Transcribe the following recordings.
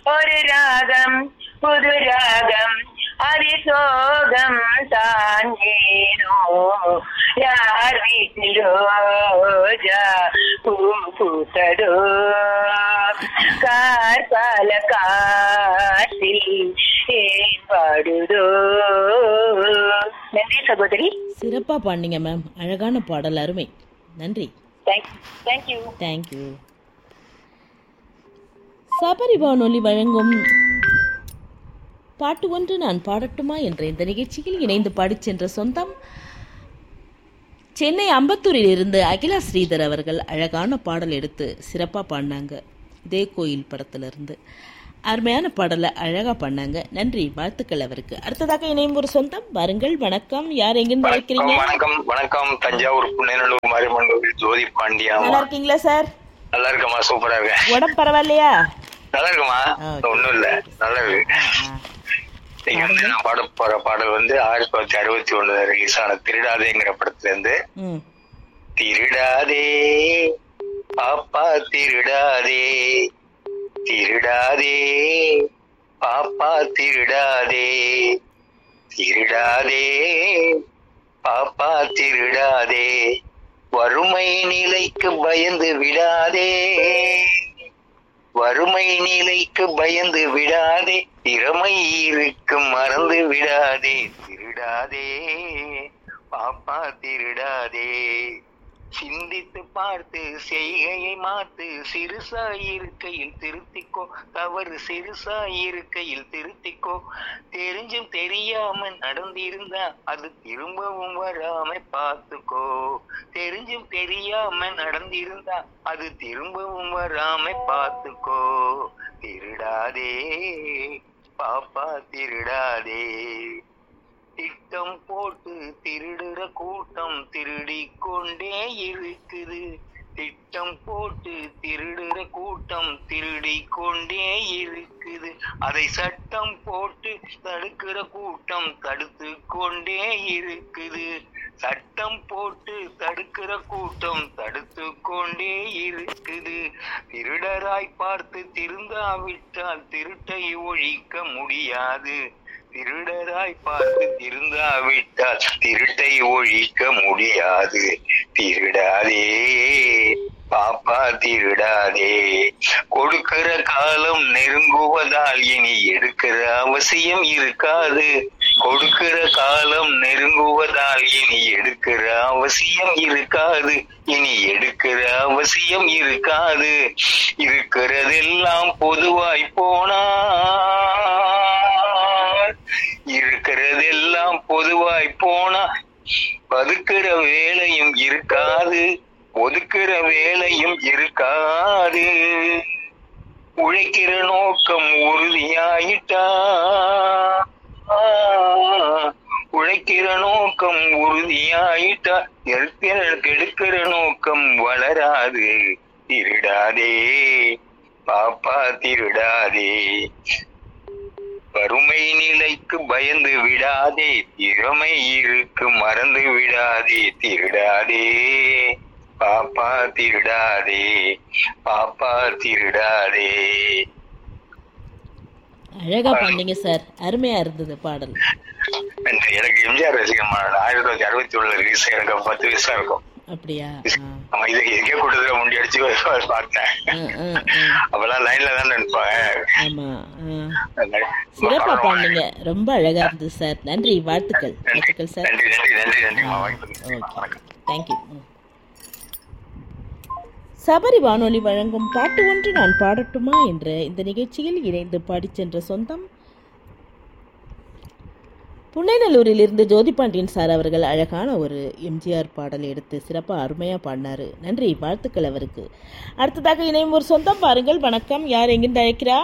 ஒரு ராகம் புது ராகம் அதிசோகம் தான் ஏனோ யார் வீட்டில் ரோஜா பூ பூத்ததோ கார்கால காற்றில் ஏன் பாடுதோ நன்றி சகோதரி சிறப்பா பாடினீங்க மேம் அழகான பாடல் அருமை நன்றி தேங்க்யூ தேங்க்யூ தேங்க்யூ சபரி வானொலி வழங்கும் பாட்டு ஒன்று நான் பாடட்டுமா என்ற இந்த நிகழ்ச்சியில் இணைந்து பாடிச் சென்ற சொந்தம் சென்னை அம்பத்தூரில் இருந்து அகிலா ஸ்ரீதர் அவர்கள் அழகான பாடல் எடுத்து சிறப்பாக பாடினாங்க இதே கோயில் படத்திலிருந்து அருமையான பாடலை அழகாக பண்ணாங்க நன்றி வாழ்த்துக்கள் அவருக்கு அடுத்ததாக இணையும் ஒரு சொந்தம் வருங்கள் வணக்கம் யார் எங்கிருந்து அழைக்கிறீங்க வணக்கம் வணக்கம் தஞ்சாவூர் புண்ணநல்லூர் மாரியம்மன் கோவில் ஜோதி பாண்டியாமா நல்லா இருக்கீங்களா சார் நல்லா இருக்கமா சூப்பரா இருக்கேன் உடம்பு பரவாயில்லையா நல்லா இருக்குமா ஆ, ஒண்ணும் இல்ல நல்லா இருக்கு நீங்க வந்து நான் பாட போற பாடல் வந்து ஆயிரத்தி தொள்ளாயிரத்தி அறுபத்தி ஒண்ணு ரிலீஸ் ஆன திருடாதேங்கிற படத்துல இருந்து ம் திருடாதே பாப்பா திருடாதே திருடாதே பாப்பா திருடாதே திருடாதே பாப்பா திருடாதே வறுமை நிலைக்கு பயந்து விடாதே வறுமை நிலைக்கு பயந்து விடாதே திறமை இருக்கு மறந்து விடாதே திருடாதே பாப்பா திருடாதே சிந்தித்து பார்த்து செய்கையை மாத்து சிறுசா இருக்கையில் திருத்திக்கோ தவறு சிறுசா இருக்கையில் திருத்திக்கோ தெரிஞ்சும் தெரியாம நடந்திருந்தா அது திரும்பவும் வராம பார்த்துக்கோ தெரிஞ்சும் தெரியாம நடந்திருந்தா அது திரும்பவும் வராம பார்த்துக்கோ திருடாதே பாப்பா திருடாதே திட்டம் போட்டு திருடுற கூட்டம் திருடி கொண்டே இருக்குது திட்டம் போட்டு திருடுற கூட்டம் திருடி கொண்டே இருக்குது அதை சட்டம் போட்டு தடுக்கிற கூட்டம் தடுத்து கொண்டே இருக்குது சட்டம் போட்டு தடுக்கிற கூட்டம் தடுத்து கொண்டே இருக்குது திருடராய் பார்த்து திருந்தாவிட்டால் திருட்டை ஒழிக்க முடியாது திருடராய் பார்த்து திருந்தாவிட்டால் திருட்டை ஒழிக்க முடியாது திருடாதே பாப்பா திருடாதே கொடுக்கிற காலம் நெருங்குவதால் இனி எடுக்கிற அவசியம் இருக்காது கொடுக்கிற காலம் நெருங்குவதால் இனி எடுக்கிற அவசியம் இருக்காது இனி எடுக்கிற அவசியம் இருக்காது இருக்கிறதெல்லாம் பொதுவாய் போனால் இருக்கிறதெல்லாம் பொதுவாய் போனா பதுக்கிற வேலையும் இருக்காது ஒதுக்குற வேலையும் இருக்காது உழைக்கிற நோக்கம் உறுதியாயிட்டா உழைக்கிற நோக்கம் உறுதியாயிட்டா எடுக்கிற கெடுக்கிற நோக்கம் வளராது திருடாதே பாப்பா திருடாதே வறுமை நிலைக்கு பயந்து விடாதே திறமை இருக்கு மறந்து விடாதே திருடாதே பாப்பா திருடாதே பாப்பா திருடாதே அழகா பண்ணீங்க சார் அருமையா இருந்தது பாடல் நன்றி. எனக்கு எம்ஜிஆர் ரசிகமா ஆயிரத்தி தொள்ளாயிரத்தி அறுபத்தி ஒண்ணுல ரிலீஸ் எனக்கு பத்து வயசா இருக்கும் அப்படியா ஆ. ஆமா இது இதுக்கே கூட்டத்துல முண்டி அடிச்சு பார்த்தேன் ஆ, ஆ, ஆ. அப்பெல்லாம் லைன்ல தான் நினைப்பாங்க ஆமா ஆ. சிறப்பா பண்ணீங்க ரொம்ப அழகா இருந்தது சார் நன்றி வாழ்த்துக்கள் வாழ்த்துக்கள் சார் நன்றி நன்றி நன்றி நன்றி வாய்ப்பு ஓகே தேங்க்யூ சபரி வானொலி வழங்கும் பாட்டு ஒன்று நான் பாடட்டுமா என்ற இந்த நிகழ்ச்சியில் இணைந்து பாடிச் சென்ற சொந்தம் புன்னைநல்லூரில் இருந்து ஜோதிபாண்டியன் சார் அவர்கள் அழகான ஒரு எம்ஜிஆர் பாடல் எடுத்து சிறப்பாக அருமையாக பாடினாரு நன்றி வாழ்த்துக்கள் அவருக்கு அடுத்ததாக இணையும் ஒரு சொந்தம் பாருங்கள் வணக்கம் யார் எங்கிருந்து அழைக்கிறா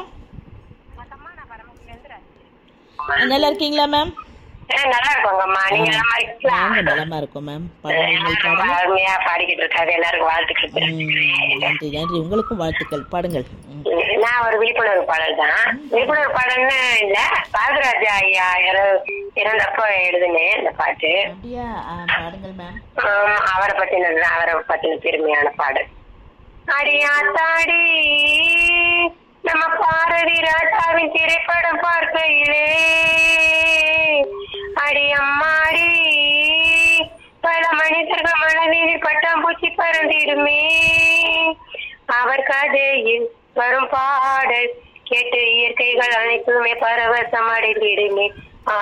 நல்லா இருக்கீங்களா மேம் நல்லா இருக்கோங்கம்மா நீங்க நல்லா இருக்கீங்களா நாங்கள் நலமா இருக்கோம் மேம் பாடல்கள் ரொம்ப பாடல் அருமையா பாடிக்கிட்டு இருக்காரு எல்லாருக்கும் வாழ்த்துக்கள் ம், தெரிவிச்சுக்கிறேன். நன்றி நன்றி உங்களுக்கும் வாழ்த்துக்கள் பாடுங்கள் ம். நான் ஒரு விழிப்புணர்வு பாடல் தான் விழிப்புணர்வு பாடல்னு இல்ல பாரதராஜா ஐயா இற- இறந்தப்போ எழுதுனேன் இந்த பாட்டு அப்படியா ஆ, பாடுங்கள் மேம் ஆம், அவரை பத்தினது தான் அவரை பத்தின பெருமையான பாடல் அடியாத்தாடி நம்ம பாரதி ராஜா பாடல் கேட்டு இயற்கைகள் அனைத்துமே பரவசம் அடைந்திடுமே ஆ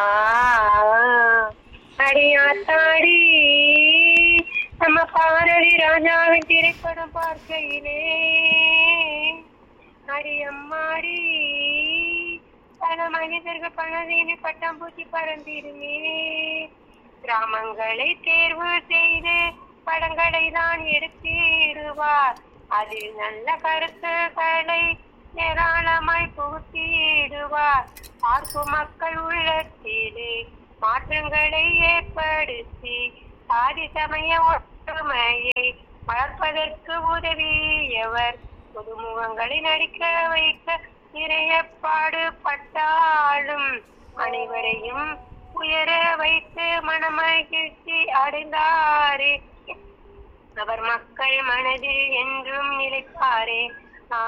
அடியாத்தாடி நம்ம பாரதி ராஜாவின் திரைப்படம் பார்க்கையிலே அடியம்மாடி பல மனிதர்கள் பலதீனி பட்டாம்பூச்சி பறந்திருமே கிராமங்களை தேர்வு செய்து படங்களை தான் எடுத்திடுவார் அதில் நல்ல கருத்துக்களை ஏராளமாய் புகுத்திடுவார் பார்க்கும் மக்கள் உள்ளத்திலே மாற்றங்களை ஏற்படுத்தி சாதி சமய ஒற்றுமையை வளர்ப்பதற்கு உதவியவர் புதுமுகங்களை நடிக்க வைக்க நிறைய பாடுபட்டாலும் அனைவரையும் உயர வைத்து மனமகிழ்ச்சி அடைந்தாரே அவர் மக்கள் மனதில் என்றும் நிலைப்பாரே